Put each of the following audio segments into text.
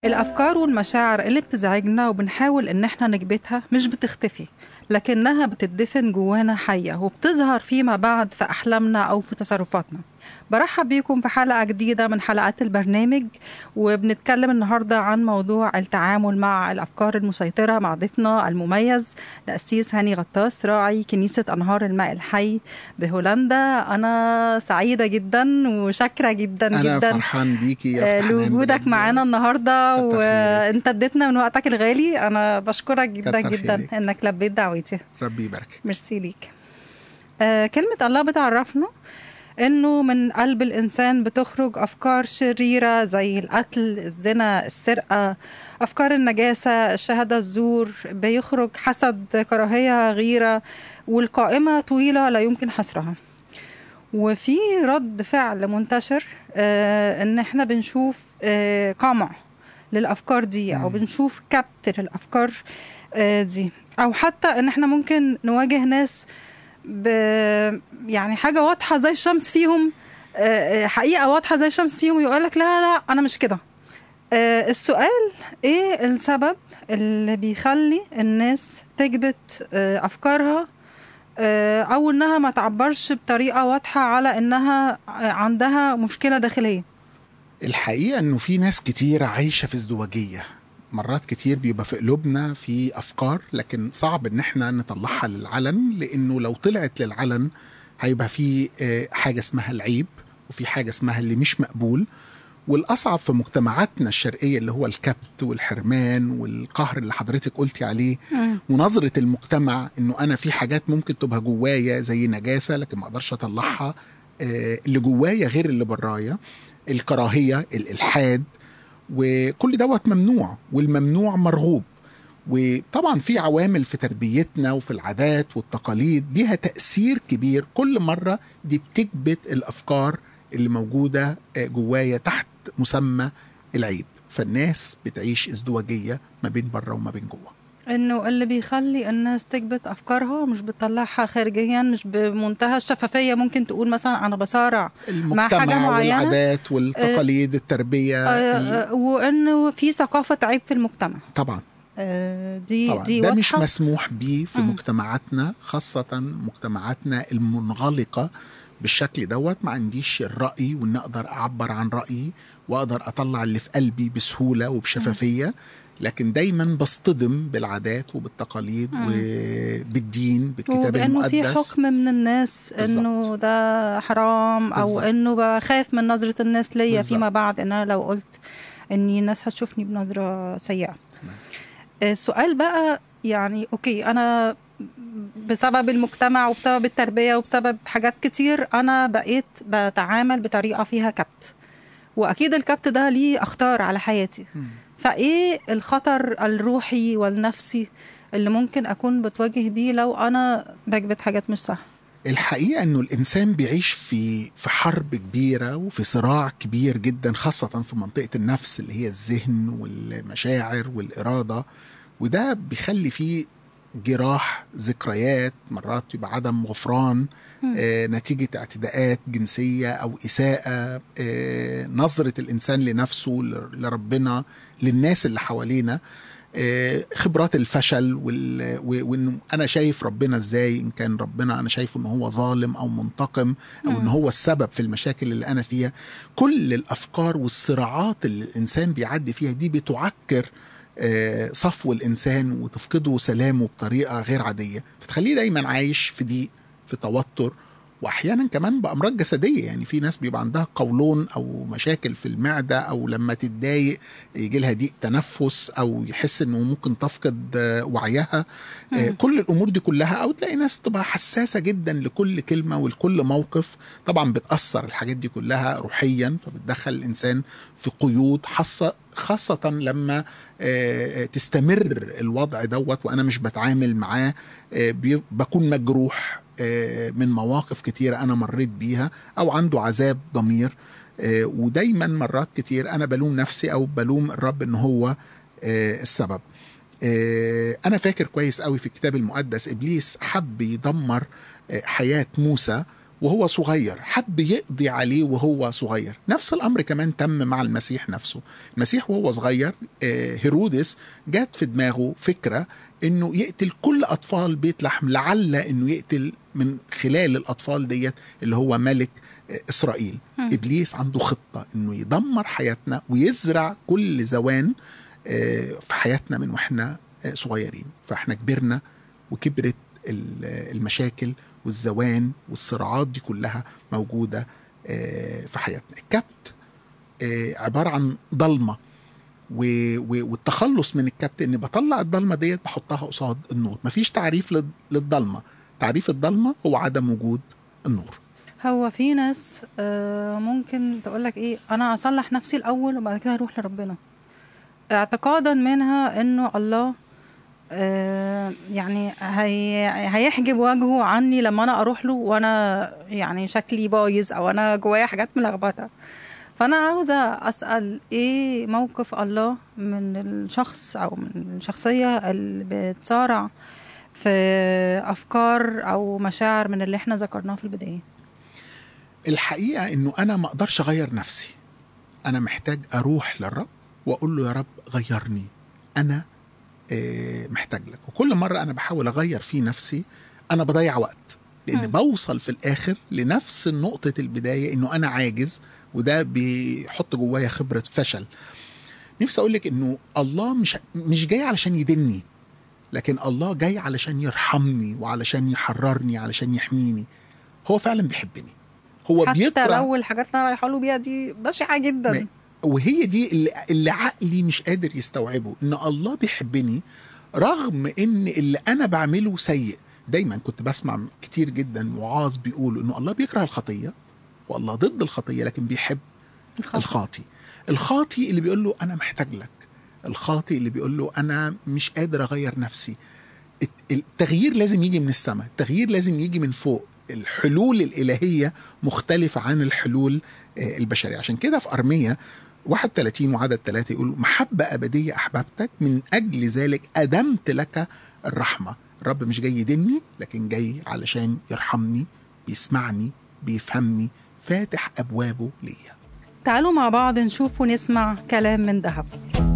الأفكار والمشاعر اللي بتزعجنا وبنحاول إن احنا نكبتها مش بتختفي لكنها بتدفن جوانا حية وبتظهر فيما بعد في أحلامنا أو في تصرفاتنا برحب بيكم في حلقة جديدة من حلقات البرنامج وبنتكلم النهاردة عن موضوع التعامل مع الأفكار المسيطرة مع ضيفنا المميز الأسيس هاني غطاس راعي كنيسة أنهار الماء الحي بهولندا أنا سعيدة جدا وشاكرة جدا أنا جدا فرحان بيكي يا آه، فرحان لوجودك بجد. معانا النهارده كتر وانت اديتنا من وقتك الغالي انا بشكرك جدا كتر جدا خيرك. انك لبيت دعوتي ربي يباركك ميرسي ليك آه كلمة الله بتعرفنا انه من قلب الانسان بتخرج افكار شريرة زي القتل الزنا السرقة افكار النجاسة الشهادة الزور بيخرج حسد كراهية غيرة والقائمة طويلة لا يمكن حصرها وفي رد فعل منتشر آه ان احنا بنشوف آه قمع للافكار دي او مم. بنشوف كبت للافكار آه دي او حتى ان احنا ممكن نواجه ناس ب يعني حاجه واضحه زي الشمس فيهم آه، آه، حقيقه واضحه زي الشمس فيهم يقول لك لا لا انا مش كده آه، السؤال ايه السبب اللي بيخلي الناس تكبت آه، افكارها آه، او انها ما تعبرش بطريقه واضحه على انها آه، عندها مشكله داخليه الحقيقة انه في ناس كتير عايشة في ازدواجية مرات كتير بيبقى في قلوبنا في افكار لكن صعب ان احنا نطلعها للعلن لانه لو طلعت للعلن هيبقى في آه، حاجة اسمها العيب وفي حاجة اسمها اللي مش مقبول والاصعب في مجتمعاتنا الشرقية اللي هو الكبت والحرمان والقهر اللي حضرتك قلتي عليه ونظرة المجتمع انه انا في حاجات ممكن تبقى جوايا زي نجاسة لكن ما اقدرش اطلعها آه، اللي جوايا غير اللي برايا الكراهية الالحاد وكل دوت ممنوع والممنوع مرغوب وطبعا في عوامل في تربيتنا وفي العادات والتقاليد ليها تأثير كبير كل مرة دي بتكبت الأفكار اللي موجودة آه، جوايا تحت مسمى العيب فالناس بتعيش ازدواجية ما بين بره وما بين جوه انه اللي بيخلي الناس تكبت افكارها مش بتطلعها خارجيا مش بمنتهى الشفافيه ممكن تقول مثلا انا بصارع المجتمع حاجة معينة؟ والعادات والتقاليد التربية آه، ال- آه، وانه في ثقافه عيب في المجتمع طبعا آه، دي طبعا دي ده واضحه مش مسموح بيه في مم. مجتمعاتنا خاصة مجتمعاتنا المنغلقة بالشكل دوت ما عنديش الرأي وإن أقدر أعبر عن رأيي وأقدر أطلع اللي في قلبي بسهولة وبشفافية لكن دايما بصطدم بالعادات وبالتقاليد مم. وبالدين بالكتاب وبانه في المقدس حكم من الناس انه بالظبط. ده حرام او بالظبط. انه بخاف من نظره الناس ليا بالظبط. فيما بعد ان انا لو قلت اني الناس هتشوفني بنظره سيئه تمام. السؤال بقى يعني اوكي انا بسبب المجتمع وبسبب التربيه وبسبب حاجات كتير انا بقيت بتعامل بطريقه فيها كبت واكيد الكبت ده ليه اخطار على حياتي مم. فايه الخطر الروحي والنفسي اللي ممكن اكون بتواجه بيه لو انا بكبت حاجات مش صح الحقيقة انه الانسان بيعيش في في حرب كبيرة وفي صراع كبير جدا خاصة في منطقة النفس اللي هي الذهن والمشاعر والإرادة وده بيخلي فيه جراح ذكريات مرات يبقى عدم غفران مم. آه نتيجة اعتداءات جنسية أو إساءة آه نظرة الإنسان لنفسه ل- لربنا للناس اللي حوالينا آه، خبرات الفشل وال... و- وانه انا شايف ربنا ازاي ان كان ربنا انا شايفه ان هو ظالم او منتقم او ان مم. هو السبب في المشاكل اللي انا فيها كل الافكار والصراعات اللي الانسان بيعدي فيها دي بتعكر آه، صفو الانسان وتفقده سلامه بطريقه غير عاديه فتخليه دايما عايش في ضيق في توتر واحيانا كمان بامراض جسديه يعني في ناس بيبقى عندها قولون او مشاكل في المعده او لما تتضايق يجي لها ضيق تنفس او يحس انه ممكن تفقد آه، وعيها آه، مم. كل الامور دي كلها او تلاقي ناس تبقى حساسه جدا لكل كلمه ولكل موقف طبعا بتاثر الحاجات دي كلها روحيا فبتدخل الانسان في قيود حاسه خاصة لما آه، آه، تستمر الوضع دوت وأنا مش بتعامل معاه آه، بي- بكون مجروح آه، من مواقف كتيرة أنا مريت بيها أو عنده عذاب ضمير آه، ودايما مرات كتير أنا بلوم نفسي أو بلوم الرب إن هو آه، السبب آه، أنا فاكر كويس قوي في الكتاب المقدس إبليس حب يدمر آه، حياة موسى وهو صغير حب يقضي عليه وهو صغير نفس الأمر كمان تم مع المسيح نفسه المسيح وهو صغير آه، هيرودس جات في دماغه فكرة انه يقتل كل اطفال بيت لحم لعل انه يقتل من خلال الاطفال ديت اللي هو ملك آه، اسرائيل مم. ابليس عنده خطه انه يدمر حياتنا ويزرع كل زوان آه، في حياتنا من واحنا آه، صغيرين فاحنا كبرنا وكبرت ال- المشاكل والزوان والصراعات دي كلها موجوده آه، في حياتنا الكبت آه، عباره عن ضلمه و- و- والتخلص من الكبت اني بطلع الضلمه ديت بحطها قصاد النور مفيش تعريف لل- للضلمه تعريف الضلمه هو عدم وجود النور هو في ناس آه، ممكن تقولك ايه انا اصلح نفسي الاول وبعد كده اروح لربنا اعتقادا منها انه الله آه، يعني هي هيحجب وجهه عني لما انا اروح له وانا يعني شكلي بايظ او انا جوايا حاجات ملخبطه فانا عاوزه اسال ايه موقف الله من الشخص او من الشخصيه اللي بتصارع في افكار او مشاعر من اللي احنا ذكرناه في البدايه الحقيقه انه انا ما اقدرش اغير نفسي انا محتاج اروح للرب واقول له يا رب غيرني انا آه، محتاج لك وكل مره انا بحاول اغير في نفسي انا بضيع وقت لان مم. بوصل في الاخر لنفس نقطه البدايه انه انا عاجز وده بيحط جوايا خبره فشل نفسي اقول لك انه الله مش مش جاي علشان يدني لكن الله جاي علشان يرحمني وعلشان يحررني علشان يحميني هو فعلا بيحبني هو حتى بيكره لو الحاجات اللي انا رايحه له بيها دي بشعه جدا ما- وهي دي اللي, اللي عقلي مش قادر يستوعبه ان الله بيحبني رغم ان اللي انا بعمله سيء دايما كنت بسمع كتير جدا وعاظ بيقولوا انه الله بيكره الخطيه والله ضد الخطيه لكن بيحب الخطأ. الخاطي الخاطي اللي بيقول له انا محتاج لك الخاطي اللي بيقول له انا مش قادر اغير نفسي الت- التغيير لازم يجي من السماء التغيير لازم يجي من فوق الحلول الإلهية مختلفة عن الحلول آه، البشرية عشان كده في أرمية 31 وعدد 3 يقول محبة أبدية أحببتك من أجل ذلك أدمت لك الرحمة الرب مش جاي يدني لكن جاي علشان يرحمني بيسمعني بيفهمني فاتح أبوابه ليا تعالوا مع بعض نشوف ونسمع كلام من ذهب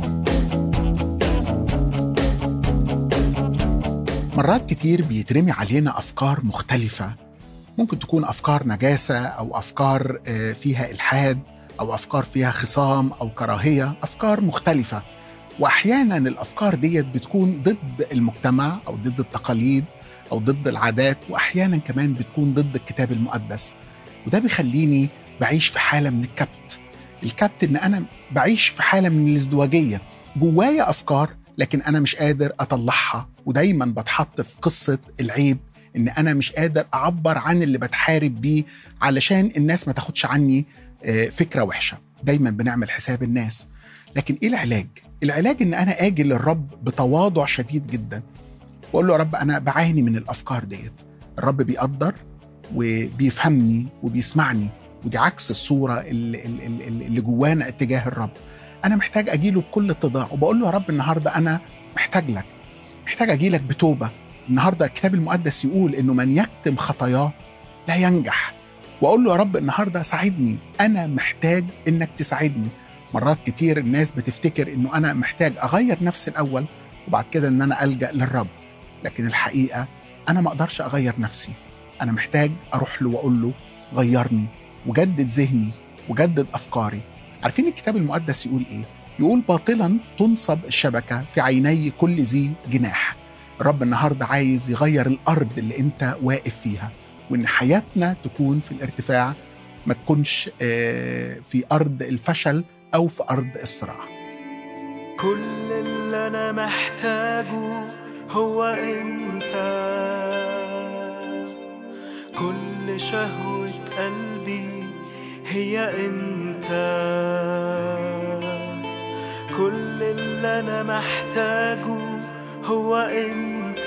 مرات كتير بيترمي علينا أفكار مختلفة ممكن تكون أفكار نجاسة أو أفكار آه، فيها إلحاد أو أفكار فيها خصام أو كراهية أفكار مختلفة وأحيانا الأفكار ديت بتكون ضد المجتمع أو ضد التقاليد أو ضد العادات وأحيانا كمان بتكون ضد الكتاب المقدس وده بيخليني بعيش في حالة من الكبت الكبت إن أنا بعيش في حالة من الازدواجية جوايا أفكار لكن أنا مش قادر أطلعها ودايما بتحط في قصة العيب إن أنا مش قادر أعبر عن اللي بتحارب بيه علشان الناس ما تاخدش عني آه، فكرة وحشة دايما بنعمل حساب الناس لكن إيه العلاج؟ العلاج إن أنا آجي للرب بتواضع شديد جدا وأقول له يا رب أنا بعاني من الأفكار ديت الرب بيقدر وبيفهمني وبيسمعني ودي عكس الصورة اللي, اللي, اللي جوانا اتجاه الرب أنا محتاج أجيله بكل اتضاع وبقول له يا رب النهاردة أنا محتاج لك محتاج أجيلك بتوبة النهاردة الكتاب المقدس يقول إنه من يكتم خطاياه لا ينجح وأقول له يا رب النهاردة ساعدني أنا محتاج إنك تساعدني مرات كتير الناس بتفتكر إنه أنا محتاج أغير نفسي الأول وبعد كده إن أنا ألجأ للرب لكن الحقيقة أنا ما أقدرش أغير نفسي أنا محتاج أروح له وأقول له غيرني وجدد ذهني وجدد أفكاري عارفين الكتاب المقدس يقول إيه؟ يقول باطلا تنصب الشبكة في عيني كل ذي جناح الرب النهاردة عايز يغير الأرض اللي أنت واقف فيها وإن حياتنا تكون في الارتفاع ما تكونش آه، في أرض الفشل أو في أرض الصراع كل اللي انا محتاجه هو انت كل شهوة قلبي هي انت كل اللي انا محتاجه هو انت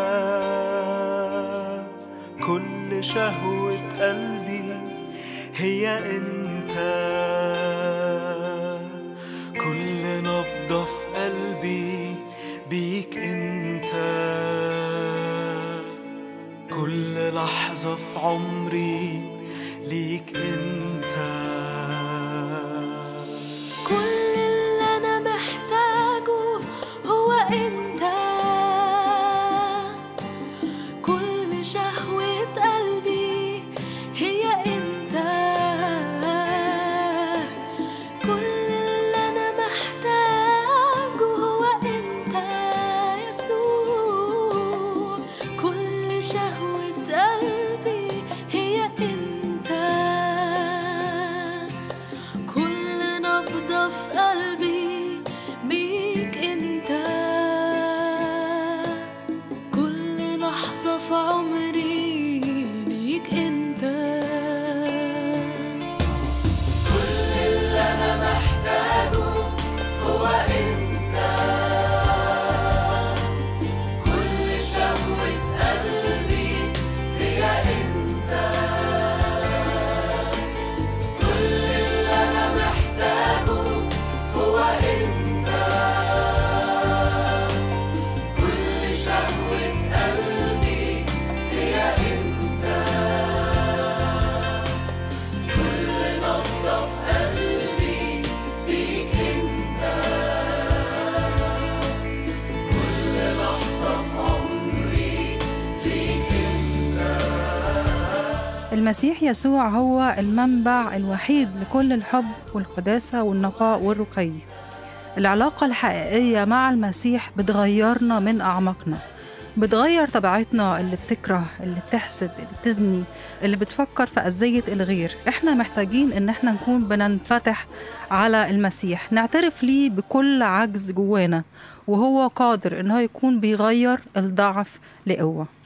كل شهوة قلبي هي انت كل نبضة في قلبي بيك انت كل لحظة في عمري المسيح يسوع هو المنبع الوحيد لكل الحب والقداسة والنقاء والرقي العلاقة الحقيقية مع المسيح بتغيرنا من أعماقنا بتغير طبيعتنا اللي بتكره اللي بتحسد اللي بتزني اللي بتفكر في أذية الغير احنا محتاجين ان احنا نكون بننفتح على المسيح نعترف ليه بكل عجز جوانا وهو قادر ان هو يكون بيغير الضعف لقوه